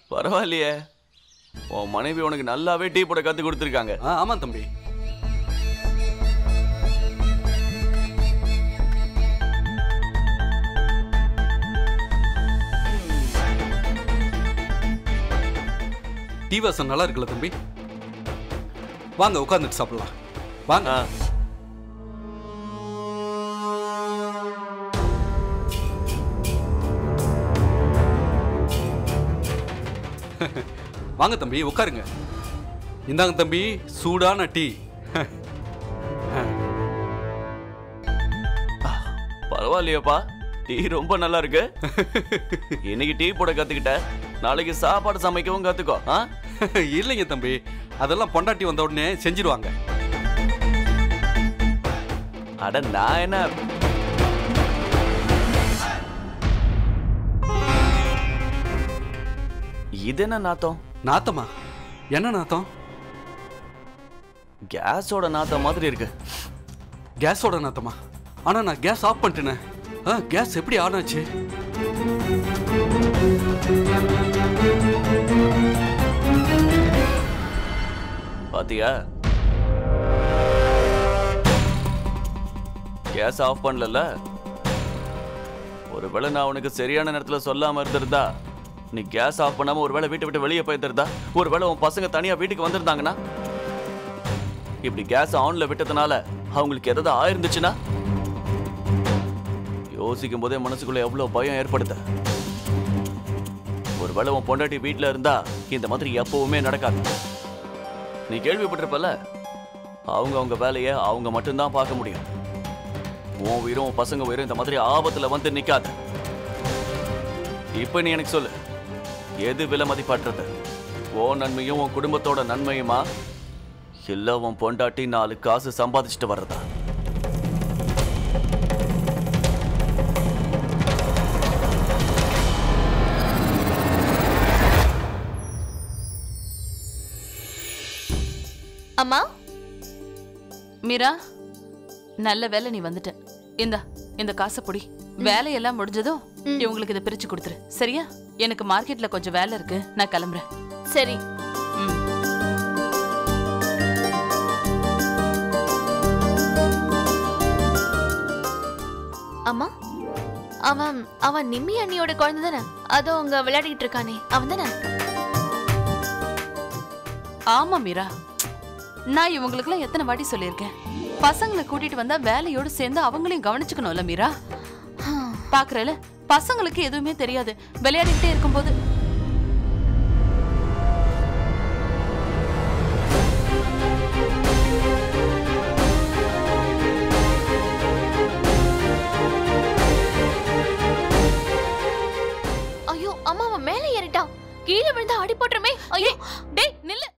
பரவாயில்லையே உன் மனைவி உனக்கு நல்லாவே டீ போட கத்து கொடுத்துருக்காங்க ஆ ஆமாம் தம்பி டீ வாசம் நல்லா இருக்குல்ல தம்பி வாங்க உட்காந்துட்டு சாப்பிடலாம் வாங்க ஆ வாங்க தம்பி உட்காருங்க இந்தாங்க தம்பி சூடான டீ பரவாயில்லையேப்பா டீ ரொம்ப நல்லா இருக்கு இன்னைக்கு டீ போட கத்துக்கிட்ட நாளைக்கு சாப்பாடு சமைக்கவும் கத்துக்கோ ஆ இல்லைங்க தம்பி அதெல்லாம் பொண்டாட்டி வந்த உடனே செஞ்சிருவாங்க அட நான் என்ன இது என்ன நாத்தம் நாத்தமா என்ன நாத்தம் கேஸோட நாத்தம் மாதிரி இருக்கு கேஸோட நாத்தமா ஆனா நான் கேஸ் ஆஃப் பண்ணிட்டேனே ஆ கேஸ் எப்படி ஆன் ஆச்சு பாத்தியா கேஸ் ஆஃப் பண்ணல ஒருவேளை நான் உனக்கு சரியான நேரத்துல சொல்லாம இருந்திருந்தா நீ கேஸ் ஆஃப் பண்ணாம ஒருவேளை வீட்டை விட்டு வெளியே போயிருந்தா ஒருவேளை உன் பசங்க தனியா வீட்டுக்கு வந்திருந்தாங்கன்னா இப்படி கேஸ் ஆன்ல விட்டதுனால அவங்களுக்கு எதாவது ஆயிருந்துச்சுன்னா யோசிக்கும் போதே மனசுக்குள்ள எவ்வளவு பயம் ஏற்படுத்த ஒருவேளை உன் பொண்டாட்டி வீட்டுல இருந்தா இந்த மாதிரி எப்பவுமே நடக்காது நீ கேள்விப்பட்டிருப்பல அவங்க அவங்க வேலையை அவங்க மட்டும்தான் பார்க்க முடியும் உன் உயிரும் உன் பசங்க உயிரும் இந்த மாதிரி ஆபத்துல வந்து நிக்காது இப்ப நீ எனக்கு சொல்லு எது விலை மதிப்பாற்றது உன் நன்மையும் உன் குடும்பத்தோட நன்மையுமா இல்ல உன் பொண்டாட்டி நாலு காசு சம்பாதிச்சுட்டு வர்றதா அம்மா மீரா நல்ல வேலை நீ வந்துட்ட இந்தா இந்த காசை புடி வேலையெல்லாம் முடிஞ்சதும் இவங்களுக்கு இதை பிரிச்சு கொடுத்துரு சரியா எனக்கு மார்க்கெட்ல கொஞ்சம் வேலை இருக்கு நான் கிளம்புறேன் சரி ம். அம்மா அவன் அவன் நிம்மி அண்ணியோட குழந்தை தானே அதோ அங்க விளையாடிட்டு இருக்கானே அவன் தானே ஆமா மீரா நான் இவங்களுக்குலாம் எத்தனை வாட்டி சொல்லியிருக்கேன் பசங்களை கூட்டிட்டு வந்தா வேலையோடு சேர்ந்து அவங்களையும் கவனிச்சுக்கணும்ல மீரா பாக்குறல பசங்களுக்கு எதுவுமே தெரியாது விளையாடிக்கிட்டே இருக்கும்போது ஐயோ அம்மா அவன் மேலே ஏறிட்டான் கீழே விழுந்தா அடி போட்டுருமே ஐயோ டேய் நில்லு